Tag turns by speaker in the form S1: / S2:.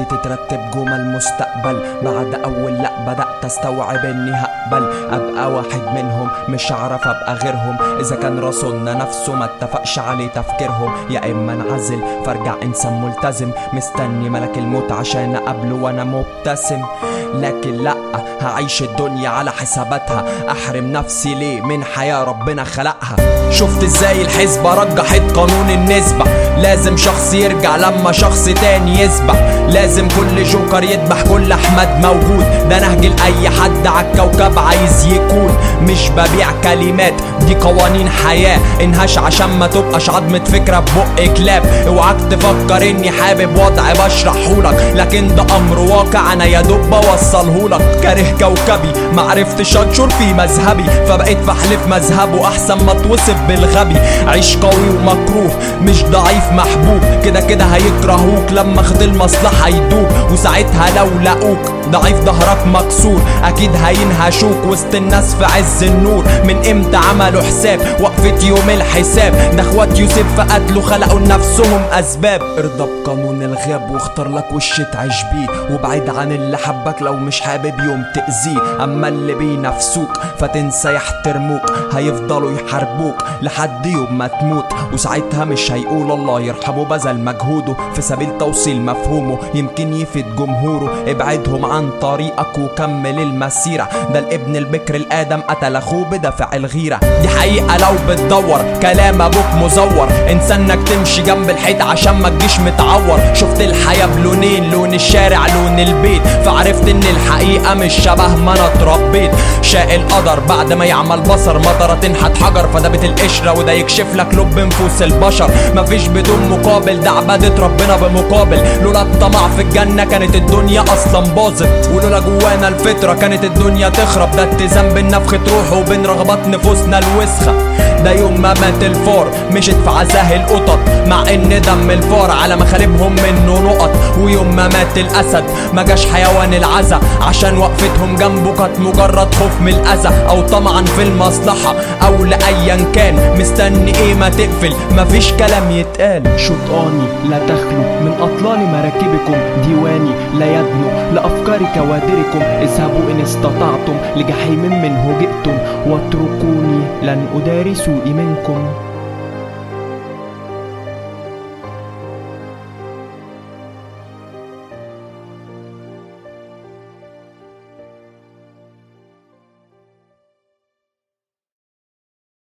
S1: ابتدت تترتب جمل المستقبل بعد اول لا بدأت استوعب اني هقبل ابقى واحد منهم مش هعرف ابقى غيرهم اذا كان رسولنا نفسه ما اتفقش عليه تفكيرهم يا اما انعزل فارجع انسان ملتزم مستني ملك الموت عشان اقابله وانا مبتسم لكن لا هعيش الدنيا على حساباتها احرم نفسي ليه من حياة ربنا خلقها شفت ازاي الحسبة رجحت قانون النسبة لازم شخص يرجع لما شخص تاني يسبح لازم كل جوكر يذبح كل احمد موجود ده نهج لاي حد عالكوكب عايز يكون مش ببيع كلمات دي قوانين حياة انهاش عشان ما تبقاش عظمة فكرة ببق كلاب اوعاك تفكر اني حابب وضع بشرحهولك لكن ده امر واقع انا يا دوب بوصلهولك كاره كوكبي معرفتش انشر في مذهبي فبقيت بحلف مذهبه احسن ما توصف بالغبي عيش قوي ومكروه مش ضعيف محبوب كده كده هيكرهوك لما خد المصلحة يدوب وساعتها لو لقوك ضعيف ظهرك مكسور اكيد هينهشوك وسط الناس في عز النور من امتى عملوا حساب وقفة يوم الحساب ده اخوات يوسف فقتلوا خلقوا لنفسهم اسباب ارضى بقانون الغاب واختار لك وش تعيش بيه وابعد عن اللي حبك لو مش حابب يوم تأذيه اما اللي بينافسوك فتنسى يحترموك هيفضلوا يحاربوك لحد يوم ما تموت وساعتها مش هيقول الله يرحمه بذل مجهوده في سبيل توصيل مفهومه يمكن يفيد جمهوره ابعدهم عن طريقك وكمل المسيرة ده الابن البكر الادم قتل اخوه بدافع الغيرة دي حقيقة لو بتدور كلام ابوك مزور انسى انك تمشي جنب الحيط عشان ما تجيش متعور شفت الحياة بلونين لون الشارع لون البيت فعرفت ان الحقيقة مش شبه ما انا اتربيت شاء القدر بعد ما يعمل بصر مطرة تنحت حجر فدابت القشرة وده يكشف لك لب نفوس البشر مفيش بدون مقابل ده عبادة ربنا بمقابل لولا الطمع في الجنة كانت الدنيا اصلا باظت ولولا جوانا الفطرة كانت الدنيا تخرب ده اتزان بين نفخة روح وبين رغبات نفوسنا الوسخة ده يوم ما مات الفار مشت في عزاه القطط مع ان دم الفار على مخالبهم منه نقط ويوم ما مات الاسد ما جاش حيوان العزا عشان وقفتهم جنبه كانت مجرد خوف من الاذى او طمعا في المصلحة او لايا كان مستني ايه ما تقفل مفيش كلام يتقال
S2: شطاني لا تخلو من أطلال مراكبكم ديواني لا يدنو لأفكار كوادركم اذهبوا إن استطعتم لجحيم منه جئتم واتركوني لن أداري سوء منكم